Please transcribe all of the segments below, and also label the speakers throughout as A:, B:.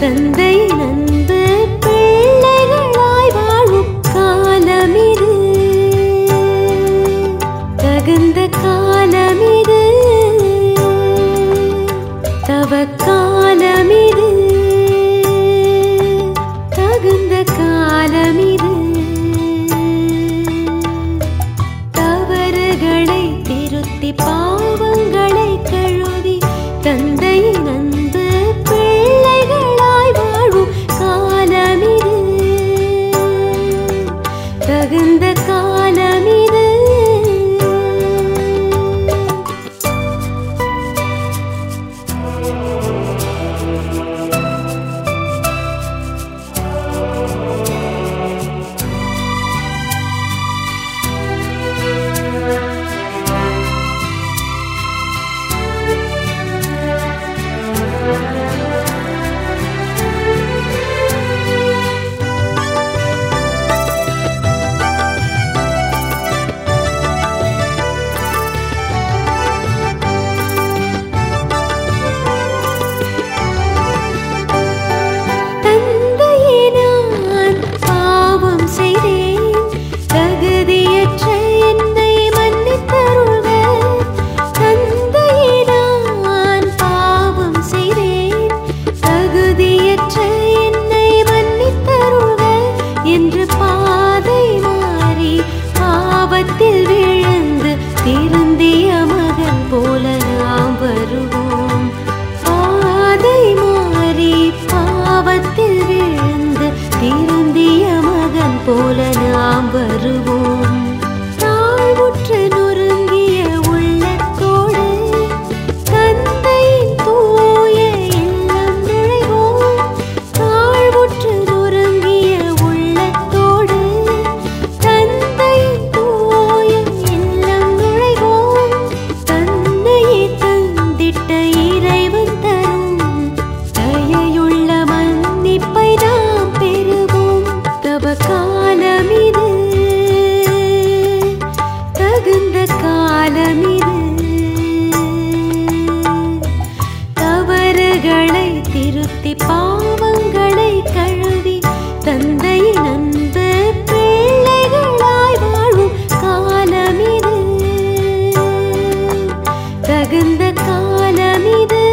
A: தந்தை நண்பு பிள்ளைகளாய் வாழும் காலமிது தகுந்த காலமிது தவ காலமிது தகுந்த காலமிது தவறுகளை திருத்தி பாவங்களை கழுவி தந்தையின் அன்பு பிள்ளைகளாய் வாழும் காலமிது தகுந்த காலமிது தந்தையே நான் பாவம் செய்தேன் தகுதியற்ற என்னை மன்னித்தருள்க தந்தையே நான் பாவம் செய்தேன் தகுதியற்ற என்னை மன்னித்தருள்க என்று பாதை மாறி பாவத்தில் விழுந்து திருந்திய மகன் போல நாம் வருவோம் பாதை மாறி பாவத்தில் விழுந்து திருந்திய மகன் போல நாம் வருவோம் தாழ்வுற்று நொறுங்கிய உள்ளத்தோடு தந்தையின் தூய இல்லம் நுழைவோம் தாழ்வுற்று நொறுங்கிய உள்ளத்தோடு தந்தையின் தூய இல்லம் நுழைவோம் தன்னையே தந்திட்ட இறைவன் தரும் தயையுள்ள மன்னிப்பை நாம் பெறுவோம் தவ காலமிது தகுந்த காலமிது தவறுகளை திருத்தி பாவங்களை கழுவி தந்தையின் அன்பு பிள்ளைகளாய் வாழும் காலமிது தகுந்த காலமிது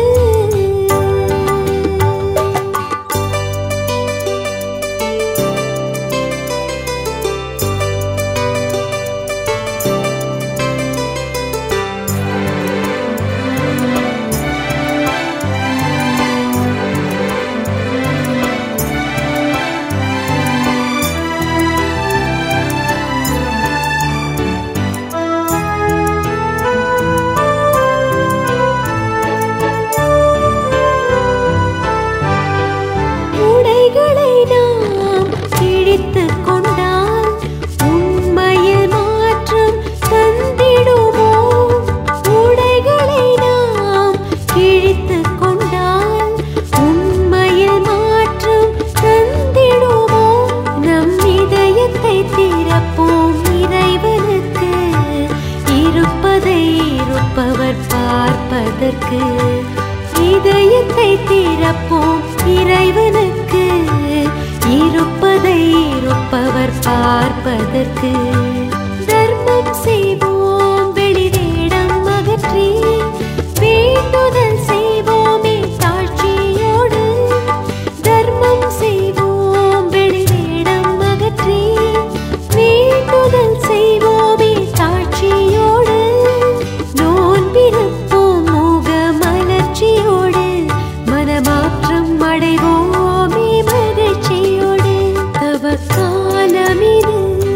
A: உடைகளை நாம் கிழித்துக் கொண்டால் உண்மையில் மாற்றம் தந்திடுமோ உடைகளை நாம் கிழித்துக் கொண்டால் உண்மையில் மாற்றம் தந்திடுமோ நம் இதயத்தை திறப்போம் இறைவனுக்கு இருப்பதை இருப்பவர் பார்ப்பதற்கு இதயத்தை திறப்போம் இறைவனுக்கு இருப்பதை இருப்பவர் பார்ப்பதற்கு தர்மம் செய்வோம் வெளிவேடம் அகற்றி வேண்டுதல் செய்வோமே தாழ்ச்சியோடு தர்மம் செய்வோம் வெளிவேடம் அகற்றி வேண்டுதல் செய்வோமே தாழ்ச்சியோடு நோன்பிருப்போம் முக மலர்ச்சியோடு மனமாற்றம் அடைவோமே மகிழ்ச்சியோடு தவ காலமிது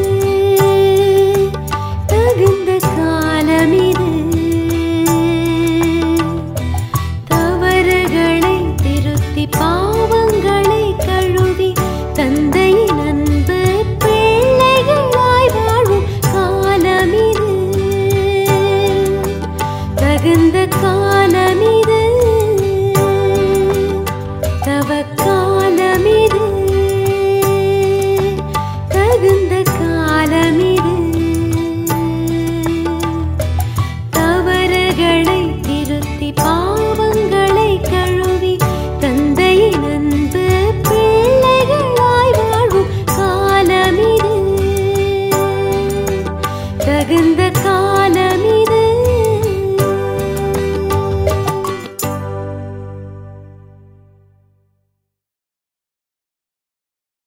A: தகுந்த காலமிது தவறுகளை திருத்தி பாவங்களை கழுவி தந்தையின் அன்பு பிள்ளைகளாய் வாழும் காலமிது தகுந்த காலமிது தவ